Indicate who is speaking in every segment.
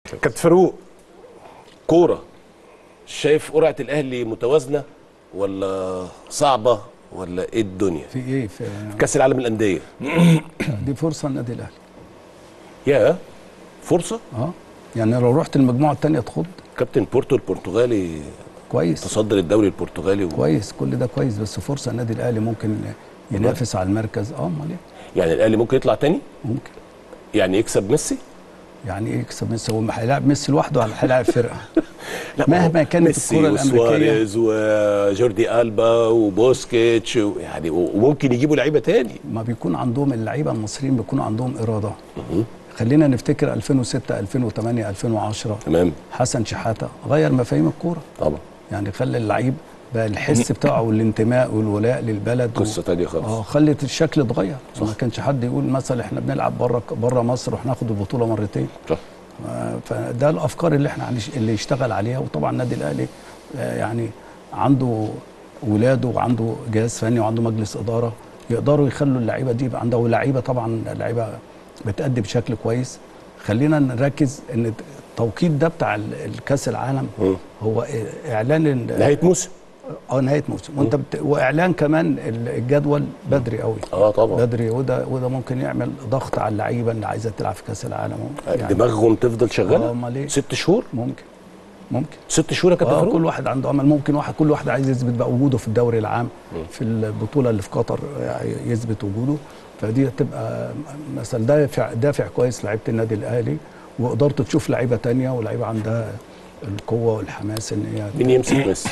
Speaker 1: كابتن فاروق كوره شايف قرعه الاهلي متوازنه ولا صعبه ولا ايه الدنيا
Speaker 2: في ايه في
Speaker 1: كاس العالم للانديه
Speaker 2: دي فرصه النادي الاهلي
Speaker 1: يا فرصه
Speaker 2: اه يعني لو رحت المجموعه الثانيه تخض
Speaker 1: كابتن بورتو البرتغالي
Speaker 2: كويس
Speaker 1: تصدر الدوري البرتغالي و...
Speaker 2: كويس كل ده كويس بس فرصه النادي الاهلي ممكن ينافس على المركز اه امال ايه
Speaker 1: يعني الاهلي ممكن يطلع تاني
Speaker 2: ممكن
Speaker 1: يعني يكسب ميسي
Speaker 2: يعني ايه يكسب ميسي هو هيلاعب ميسي لوحده ولا هيلاعب فرقه
Speaker 1: لا
Speaker 2: مهما كانت
Speaker 1: ميسي
Speaker 2: الكرة الأمريكية.
Speaker 1: وسواريز وجوردي البا وبوسكيتش و... يعني وممكن يجيبوا لعيبه تاني
Speaker 2: ما بيكون عندهم اللعيبه المصريين بيكون عندهم اراده خلينا نفتكر 2006 2008 2010
Speaker 1: تمام
Speaker 2: حسن شحاته غير مفاهيم الكوره
Speaker 1: طبعا
Speaker 2: يعني خلى اللعيب بقى الحس بتاعه والانتماء والولاء للبلد
Speaker 1: قصه تانيه خالص
Speaker 2: اه خلت الشكل اتغير ما كانش حد يقول مثلا احنا بنلعب بره بره مصر وهناخد البطوله مرتين
Speaker 1: صح
Speaker 2: آه، فده الافكار اللي احنا هنش- اللي يشتغل عليها وطبعا النادي الاهلي آه، يعني عنده ولاده وعنده جهاز فني وعنده مجلس اداره يقدروا يخلوا اللعيبه دي يبقى عنده لعيبه طبعا لعيبه بتأدي بشكل كويس خلينا نركز ان التوقيت ده بتاع ال- الكاس العالم
Speaker 1: مم.
Speaker 2: هو اعلان ال-
Speaker 1: نهايه موسم
Speaker 2: اه نهايه موسم وانت بت... واعلان كمان ال- الجدول بدري قوي
Speaker 1: اه طبعا
Speaker 2: بدري وده وده ممكن يعمل ضغط على اللعيبه اللي عايزه تلعب في كاس العالم يعني
Speaker 1: دماغهم تفضل
Speaker 2: اه
Speaker 1: شغاله
Speaker 2: امال ايه
Speaker 1: ست شهور
Speaker 2: ممكن ممكن
Speaker 1: ست شهور يا كابتن
Speaker 2: اه
Speaker 1: فاروق
Speaker 2: كل واحد عنده امل ممكن واحد كل واحد عايز يثبت بقى وجوده في الدوري العام في البطوله اللي في قطر يعني يثبت وجوده فدي هتبقى مثلا دافع دافع كويس لعيبه النادي الاهلي وقدرت تشوف لعيبه تانية ولعيبه عندها القوه والحماس ان هي
Speaker 1: مين يمسك ميسي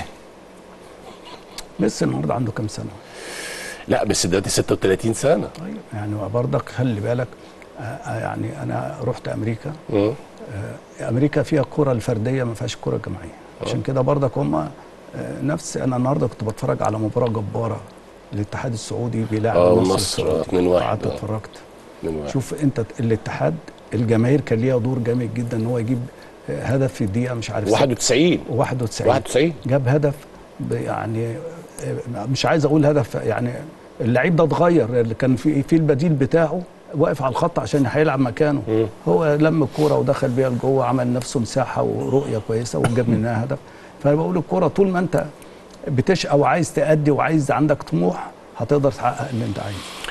Speaker 2: ميسي النهارده عنده كام سنه
Speaker 1: لا بس دلوقتي 36 سنه
Speaker 2: طيب يعني برضك خلي بالك آه، آه، يعني انا رحت امريكا
Speaker 1: مم.
Speaker 2: آه، امريكا فيها الكره الفرديه ما فيهاش كره جماعيه عشان كده برضك هم آه، نفس انا النهارده كنت بتفرج على مباراه جباره الاتحاد السعودي بيلاعب
Speaker 1: اه
Speaker 2: النصر
Speaker 1: والنصر، آه،
Speaker 2: السعودي.
Speaker 1: 2-1
Speaker 2: قعدت
Speaker 1: آه.
Speaker 2: اتفرجت
Speaker 1: من واحد.
Speaker 2: شوف انت الاتحاد الجماهير كان ليها دور جامد جدا ان هو يجيب آه، هدف في الدقيقه مش عارف
Speaker 1: 91
Speaker 2: 91
Speaker 1: 91
Speaker 2: جاب هدف ب- يعني آه، مش عايز اقول هدف يعني اللعيب ده اتغير اللي كان في في البديل بتاعه واقف على الخط عشان هيلعب مكانه
Speaker 1: مم.
Speaker 2: هو لم الكوره ودخل بيها لجوه عمل نفسه مساحه ورؤيه كويسه وجاب منها هدف فانا بقول الكوره طول ما انت بتشقى وعايز تأدي وعايز عندك طموح هتقدر تحقق اللي انت عايزه